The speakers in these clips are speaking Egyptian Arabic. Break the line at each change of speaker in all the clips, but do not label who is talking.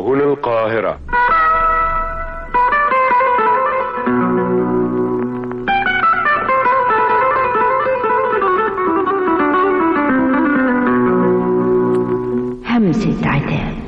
هنا القاهرة
همسة عتاب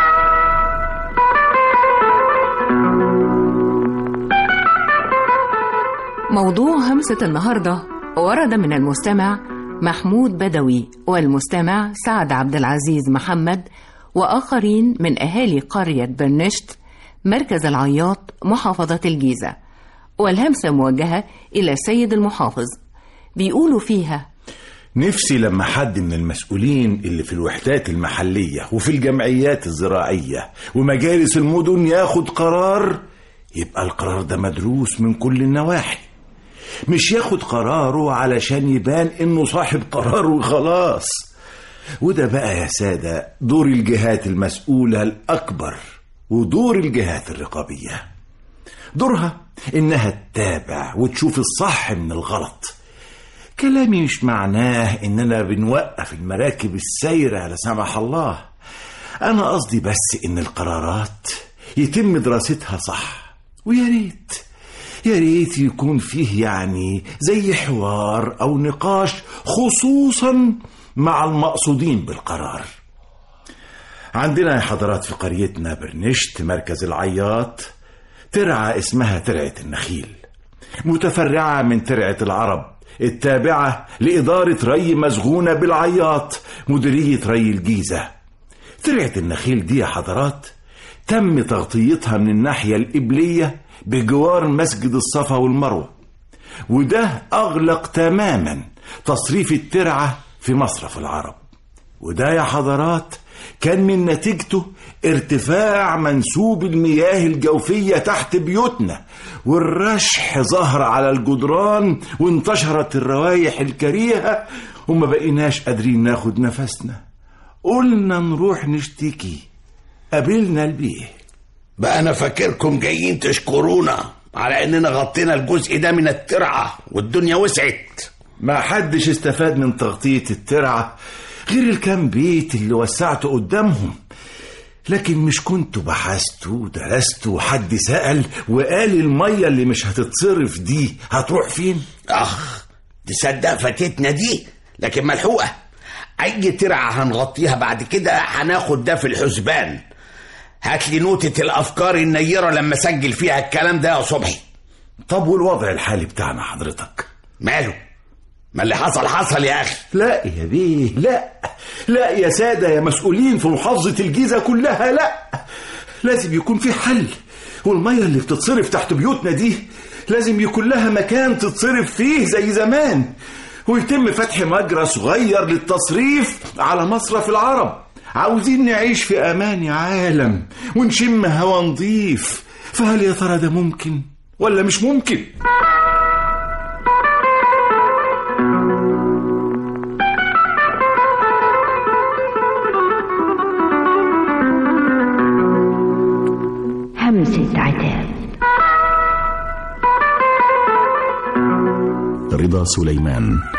موضوع همسة النهاردة ورد من المستمع محمود بدوي والمستمع سعد عبد العزيز محمد وآخرين من أهالي قرية برنشت مركز العياط محافظة الجيزة والهمسة موجهة إلى السيد المحافظ بيقولوا فيها
نفسي لما حد من المسؤولين اللي في الوحدات المحلية وفي الجمعيات الزراعية ومجالس المدن ياخد قرار يبقى القرار ده مدروس من كل النواحي مش ياخد قراره علشان يبان انه صاحب قرار وخلاص وده بقى يا سادة دور الجهات المسؤولة الأكبر ودور الجهات الرقابية دورها إنها تتابع وتشوف الصح من الغلط كلامي مش معناه إننا بنوقف المراكب السايرة لا سمح الله أنا قصدي بس إن القرارات يتم دراستها صح ويا ريت يا ريت يكون فيه يعني زي حوار أو نقاش خصوصا مع المقصودين بالقرار عندنا يا حضرات في قريتنا برنشت مركز العياط ترعة اسمها ترعة النخيل متفرعة من ترعة العرب التابعة لإدارة ري مسغونة بالعياط مديرية ري الجيزة ترعة النخيل دي يا حضرات تم تغطيتها من الناحية الإبلية بجوار مسجد الصفا والمروة وده أغلق تماما تصريف الترعة في مصرف العرب وده يا حضرات كان من نتيجته ارتفاع منسوب المياه الجوفية تحت بيوتنا والرشح ظهر على الجدران وانتشرت الروايح الكريهة وما بقيناش قادرين ناخد نفسنا قلنا نروح نشتكي قابلنا البيه
بقى انا فاكركم جايين تشكرونا على اننا غطينا الجزء ده من الترعه والدنيا وسعت
ما حدش استفاد من تغطية الترعة غير الكام بيت اللي وسعته قدامهم لكن مش كنتوا بحثتوا ودرستوا وحد سأل وقال المية اللي مش هتتصرف دي هتروح فين؟
اخ تصدق فاتتنا دي لكن ملحوقه اي ترعه هنغطيها بعد كده هناخد ده في الحسبان هات لي نوتة الافكار النيره لما اسجل فيها الكلام ده يا صبحي
طب والوضع الحالي بتاعنا حضرتك؟
ماله ما اللي حصل حصل يا اخي
لا يا بيه لا لا يا سادة يا مسؤولين في محافظة الجيزة كلها لا لازم يكون في حل والمية اللي بتتصرف تحت بيوتنا دي لازم يكون لها مكان تتصرف فيه زي زمان ويتم فتح مجرى صغير للتصريف على مصرف العرب عاوزين نعيش في أمان يا عالم ونشم هوا نضيف فهل يا ترى ده ممكن ولا مش ممكن؟
همسة عتاب
رضا سليمان